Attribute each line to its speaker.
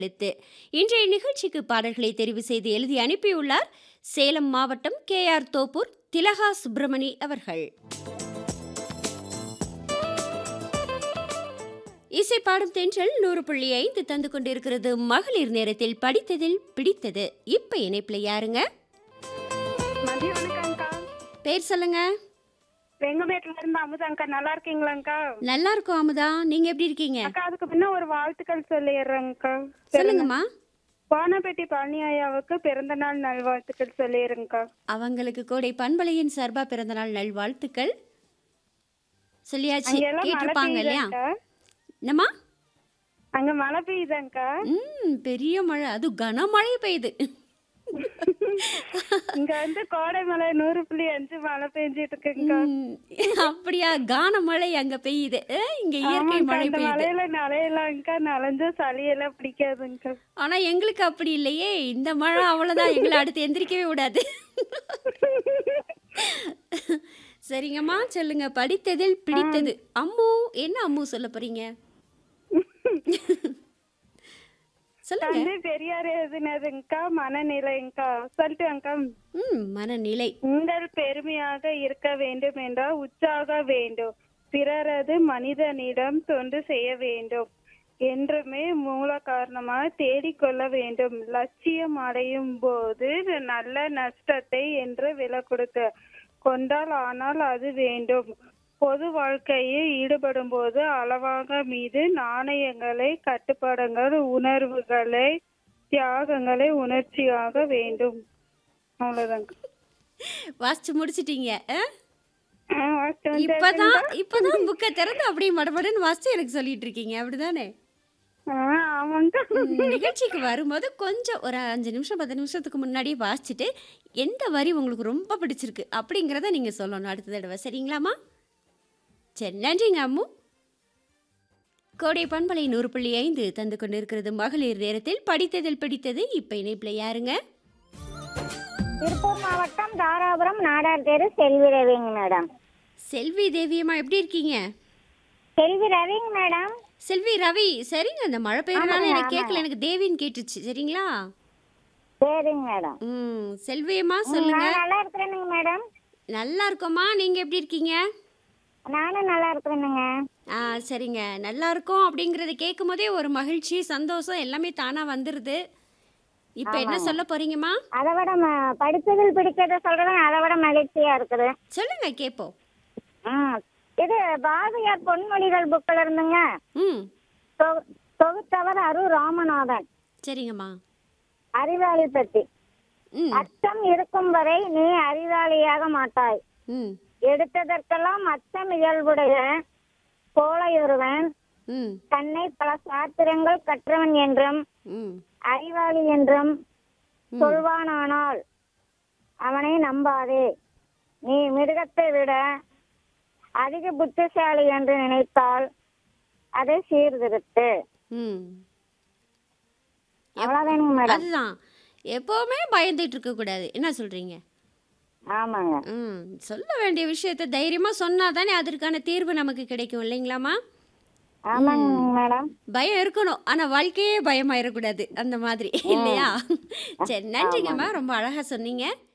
Speaker 1: அளித்து இன்றைய நிகழ்ச்சிக்கு பாடல்களை தெரிவு செய்து எழுதி அனுப்பியுள்ளார் சேலம் மாவட்டம் கே ஆர் தோப்பூர் திலகா சுப்பிரமணி அவர்கள் இசை பாடும் தென்றல் நூறு புள்ளி ஐந்து தந்து கொண்டிருக்கிறது மகளிர் நேரத்தில் படித்ததில் பிடித்தது இப்ப இணைப்புல யாருங்க
Speaker 2: மதிய வணக்கம்க்கா
Speaker 1: பேர் சொல்லுங்க
Speaker 2: வெங்கமேட்ல இருந்து அமுதாங்க்கா நல்லா இருக்கீங்களாங்க்கா
Speaker 1: நல்லா இருக்கும் அமுதா நீங்க எப்படி இருக்கீங்க
Speaker 2: அக்கா அதுக்கு முன்ன ஒரு வாழ்த்துக்கள் சொல்லிடுறேங்க்கா
Speaker 1: சொல்லுங்கம்மா
Speaker 2: வானப்பேட்டி பழனி ஐயாவுக்கு பிறந்த நாள் நல்வாழ்த்துக்கள் சொல்லிடுறேங்க்கா
Speaker 1: அவங்களுக்கு கோடை பண்பலையின் சார்பா பிறந்தநாள் நல்வாழ்த்துக்கள் சொல்லியாச்சு
Speaker 2: அங்க எல்லாம் மழை
Speaker 1: கேட்டிருப்பாங்க இல்லையா
Speaker 2: பெய்யுதாங்க்கா
Speaker 1: என்னம்மா
Speaker 2: அங்க மழை பெய்யுதாங்க்கா
Speaker 1: ம் பெரிய மழை அது கனமழை பெய்யுது
Speaker 2: இங்க வந்து கோடை மழை நூறு புள்ளி அஞ்சு மழை பெஞ்சிட்டு இருக்குங்கக்கா
Speaker 1: ம், அப்படியா கான மழை அங்க பெய்யுது அஹ், இங்க இயற்கை
Speaker 2: ஆமாக்கா,
Speaker 1: மழை
Speaker 2: இந்த
Speaker 1: பெய்யுது
Speaker 2: மழையில நனையலாம்க்கா நனைஞ்சா சளியெல்லாம் பிடிக்காதுங்கக்கா
Speaker 1: ஆனா எங்களுக்கு அப்படி இல்லையே இந்த மழை அவ்வளவுதான் எங்களை அடுத்து எந்திரிக்கவே விடாது சரிங்கம்மா சொல்லுங்க படித்ததில் பிடித்தது அம்மு என்ன அம்மு சொல்ல போறீங்க சொல்லுங்க
Speaker 2: தந்தை பெரியார் எதுனதுங்கக்கா மனநிலைங்கக்கா சொல்லிட்டுங்கக்கா
Speaker 1: ம் மனநிலை
Speaker 2: உங்கள் பெருமையாக இருக்க வேண்டும் என்றால் உற்சாக வேண்டும் பிறரது மனிதனிடம் தொண்டு செய்ய வேண்டும் என்றுமே மூல காரணமாக தேடிக்கொள்ள வேண்டும் லட்சியம் அடையும் போது நல்ல நஷ்டத்தை என்று விலை கொடுக்க கொண்டால் ஆனால் அது வேண்டும் பொது வாழ்க்கையில் ஈடுபடும் போது அளவாக மீது நாணயங்களை கட்டுப்பாடுங்கள் உணர்வுகளை தியாகங்களை உணர்ச்சியாக வேண்டும் அவ்வளவுதாங்க
Speaker 1: வாசிச்சு முடிச்சிட்டீங்க அஹ்?
Speaker 2: ஆ, வாசிட்டு வந்தாச்சுங்க.
Speaker 1: இப்பதான் இப்பதான் புக்கை திறந்து அப்படியே மடமடன்னு வாசிச்சு எனக்கு சொல்லிட்டு இருக்கீங்க அப்படிதானே
Speaker 2: ஆ, ஆமாங்க
Speaker 1: ம், நிகழ்ச்சிக்கு வரும்போது கொஞ்சம் ஒரு அஞ்சு நிமிஷம் பத்து நிமிஷத்துக்கு முன்னாடியே வாசிச்சுட்டு எந்த வரி உங்களுக்கு ரொம்ப பிடிச்சிருக்கு அப்படிங்கிறத நீங்கள் சொல்லணும் அடுத்த தடவை சரிங்களாம்மா சரி நன்றிங்க அம்மு கோடை பண்பலை நூறு புள்ளி ஐந்து தந்து கொண்டிருக்கிறது மகளிர் நேரத்தில் படித்ததில் பிடித்தது இப்போ இணைப்பில் யாருங்க
Speaker 3: திருப்பூர் மாவட்டம் தாராபுரம் நாடார் தெரு செல்வி ரவிங்க மேடம்
Speaker 1: செல்வி தேவியம்மா எப்படி இருக்கீங்க
Speaker 3: செல்வி ரவிங்க மேடம்
Speaker 1: செல்வி ரவி சரிங்க அந்த மழை பெய்யறதுனால எனக்கு கேட்கல எனக்கு தேவின்னு கேட்டுச்சு சரிங்களா
Speaker 3: சரிங்க மேடம்
Speaker 1: ம் செல்வியம்மா சொல்லுங்க
Speaker 3: நான் நல்லா இருக்கிறேனுங்க மேடம்
Speaker 1: நல்லா இருக்கோம்மா நீங்க எப்படி இருக்கீங்க
Speaker 3: நானும் நல்லா இருக்கிறேனுங்க
Speaker 1: ஆ சரிங்க நல்லா இருக்கோம் அப்படிங்கறத கேட்கும் போதே ஒரு மகிழ்ச்சி சந்தோஷம் எல்லாமே தானா வந்துருது இப்போ என்ன சொல்ல போறீங்கம்மா
Speaker 3: அதை விட ம- படிச்சதில் பிடிச்சத சொல்றது அதை விட மகிழ்ச்சியா இருக்குது
Speaker 1: சொல்லுங்க கேட்போம்
Speaker 3: ம் இது பாரதியார் பொன்மொழிகள் புக்கில் இருந்துங்க
Speaker 1: ம்
Speaker 3: தொ- தொகுத்தவர் அரு ராமநாதன்
Speaker 1: சரிங்கம்மா
Speaker 3: அறிவாளி பற்றி
Speaker 1: ம்
Speaker 3: அச்சம் இருக்கும் வரை நீ அறிவாளியாக மாட்டாய்
Speaker 1: ம்
Speaker 3: எடுத்ததற்கெல்லாம் அச்சம் இயல்புடைய கோழையொருவன்
Speaker 1: ம்
Speaker 3: தன்னை பல சாத்திரங்கள் கற்றவன் என்றும்
Speaker 1: ம்
Speaker 3: அறிவாளி என்றும் சொல்வானானால் அவனை நம்பாதே நீ மிருகத்தை விட அதிக புத்திசாலி என்று நினைத்தால் அதை சீர்திருத்து
Speaker 1: ம்
Speaker 3: அவ்வளவுதானுங்க மேடம்
Speaker 1: அதுதான் எப்பவுமே பயந்துட்டு இருக்க கூடாது என்ன சொல்றீங்க
Speaker 3: ஆமாங்க
Speaker 1: ம் சொல்ல வேண்டிய விஷயத்த தைரியமா சொன்னா தானே அதற்கான தீர்வு நமக்கு கிடைக்கும் இல்லைங்களாம்மா
Speaker 3: ஆமாங்க மேடம்
Speaker 1: பயம் இருக்கணும் ஆனா வாழ்க்கையே பயமாயிடக்கூடாது அந்த மாதிரி இல்லையா சரி நன்றிங்கம்மா ரொம்ப அழகா சொன்னீங்க